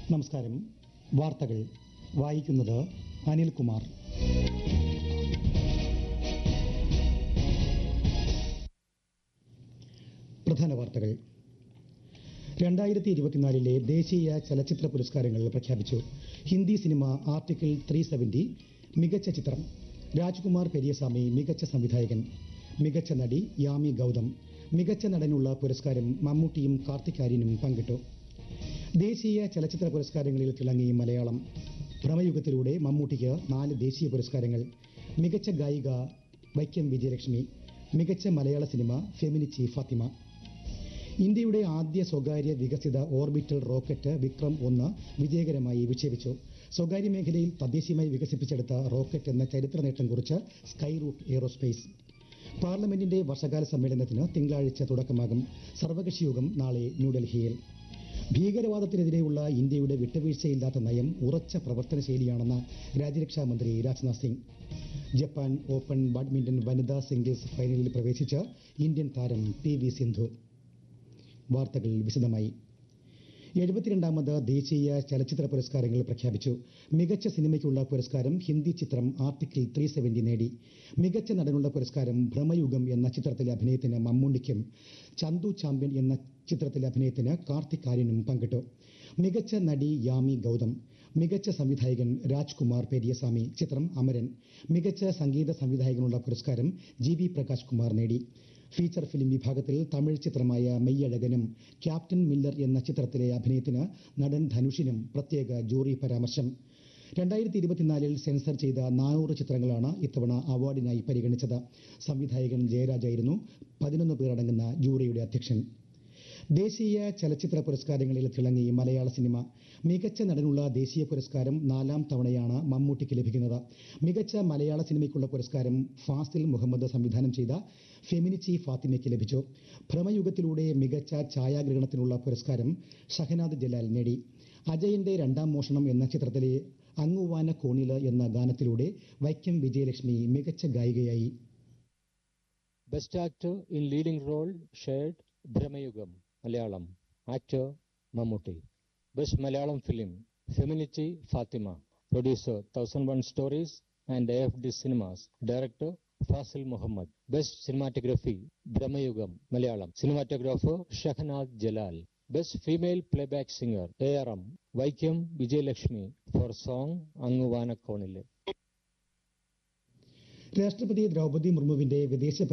നമസ്കാരം വാർത്തകൾ വായിക്കുന്നത് അനിൽകുമാർ പ്രധാന വാർത്തകൾ രണ്ടായിരത്തി ഇരുപത്തിനാലിലെ ദേശീയ ചലച്ചിത്ര പുരസ്കാരങ്ങൾ പ്രഖ്യാപിച്ചു Hindi cinema article three seventy മികച്ച ചിത്രം രാജ്കുമാർ പെരിയസ്വാമി മികച്ച സംവിധായകൻ മികച്ച നടി യാമി ഗൗതം മികച്ച നടനുള്ള പുരസ്കാരം മമ്മൂട്ടിയും കാർത്തിക് ആര്യനും പങ്കിട്ടു ദേശീയ ചലച്ചിത്ര പുരസ്കാരങ്ങളിൽ തിളങ്ങി മലയാളം ഭ്രമയുഗത്തിലൂടെ മമ്മൂട്ടിക്ക് നാല് ദേശീയ പുരസ്കാരങ്ങൾ മികച്ച ഗായിക വൈക്കം വിജയലക്ഷ്മി മികച്ച മലയാള സിനിമ ഫെമിനിച്ചി ഫാത്തിമ ഇന്ത്യയുടെ ആദ്യ സ്വകാര്യ വികസിത ഓർബിറ്റൽ റോക്കറ്റ് വിക്രം ഒന്ന് വിജയകരമായി വിക്ഷേപിച്ചു സ്വകാര്യ മേഖലയിൽ തദ്ദേശീയമായി വികസിപ്പിച്ചെടുത്ത റോക്കറ്റ് എന്ന ചരിത്ര നേട്ടം കുറിച്ച് സ്കൈ റൂട്ട് എയ്റോസ്പേസ് പാർലമെന്റിന്റെ വർഷകാല സമ്മേളനത്തിന് തിങ്കളാഴ്ച തുടക്കമാകും സർവകക്ഷി യോഗം നാളെ ന്യൂഡൽഹിയിൽ ഭീകരവാദത്തിനെതിരെയുള്ള ഇന്ത്യയുടെ വിട്ടുവീഴ്ചയില്ലാത്ത നയം ഉറച്ച പ്രവർത്തന ശൈലിയാണെന്ന് രാജ്യരക്ഷാ മന്ത്രി Rajnath Singh Japan open badminton വനിതാ സിംഗിൾസ് ഫൈനലിൽ പ്രവേശിച്ച ഇന്ത്യൻ താരം പി വി സിന്ധു വാർത്തകൾ വിശദമായി എഴുപത്തിരണ്ടാമത് ദേശീയ ചലച്ചിത്ര പുരസ്കാരങ്ങൾ പ്രഖ്യാപിച്ചു മികച്ച സിനിമയ്ക്കുള്ള പുരസ്കാരം ഹിന്ദി ചിത്രം ആർട്ടിക്കിൾ ത്രീ സെവന്റി നേടി മികച്ച നടനുള്ള പുരസ്കാരം ഭ്രമയുഗം എന്ന ചിത്രത്തിലെ അഭിനയത്തിന് മമ്മൂണിക്കും ചന്തു ചാമ്പ്യൻ എന്ന ചിത്രത്തിലെ അഭിനയത്തിന് കാർത്തിക് ആര്യനും പങ്കിട്ടു മികച്ച നടി യാമി ഗൗതം മികച്ച സംവിധായകൻ രാജ്കുമാർ പെരിയസ്വാമി ചിത്രം അമരൻ മികച്ച സംഗീത സംവിധായകനുള്ള പുരസ്കാരം ജി വി പ്രകാശ് കുമാർ നേടി ഫീച്ചർ ഫിലിം വിഭാഗത്തിൽ തമിഴ് ചിത്രമായ മെയ്യഴകനും ക്യാപ്റ്റൻ മില്ലർ എന്ന ചിത്രത്തിലെ അഭിനയത്തിന് നടൻ ധനുഷിനും പ്രത്യേക ജൂറി പരാമർശം രണ്ടായിരത്തി ഇരുപത്തിനാലിൽ സെൻസർ ചെയ്ത നാനൂറ് ചിത്രങ്ങളാണ് ഇത്തവണ അവാർഡിനായി പരിഗണിച്ചത് സംവിധായകൻ ജയരാജായിരുന്നു പതിനൊന്ന് പേരടങ്ങുന്ന ജൂറിയുടെ അധ്യക്ഷൻ ദേശീയ ചലച്ചിത്ര പുരസ്കാരങ്ങളിൽ തിളങ്ങി മലയാള സിനിമ മികച്ച നടനുള്ള ദേശീയ പുരസ്കാരം നാലാം തവണയാണ് മമ്മൂട്ടിക്ക് ലഭിക്കുന്നത് മികച്ച മലയാള സിനിമയ്ക്കുള്ള പുരസ്കാരം ഫാസിൽ മുഹമ്മദ് സംവിധാനം ചെയ്ത ഫെമിനിച്ചി ഫാത്തിമയ്ക്ക് ലഭിച്ചു ഭ്രമയുഗത്തിലൂടെ മികച്ച ഛായാഗ്രഹണത്തിനുള്ള പുരസ്കാരം ഷഹനാദ് ജലാൽ നേടി അജയന്റെ രണ്ടാം മോഷണം എന്ന ചിത്രത്തിലെ അങ്ങുവാന കോണില് എന്ന ഗാനത്തിലൂടെ വൈക്കം വിജയലക്ഷ്മി മികച്ച ഗായികയായി Best actor in leading role shared Brahmayugam, Malayalam. Actor Mammootty. Best Malayalam film Feminichi Fatima. Producer 1001 Stories and AFD Cinemas. Director Fasil Muhammad. Best cinematography Brahmayugam, Malayalam. Cinematographer Shahnaz Jalal. Best female playback singer ARM Vaikam Vijayalakshmi for song Anguvana Konile. രാഷ്ട്രപതി ദ്രൗപദി മുർമുവിന്റെ വിദേശ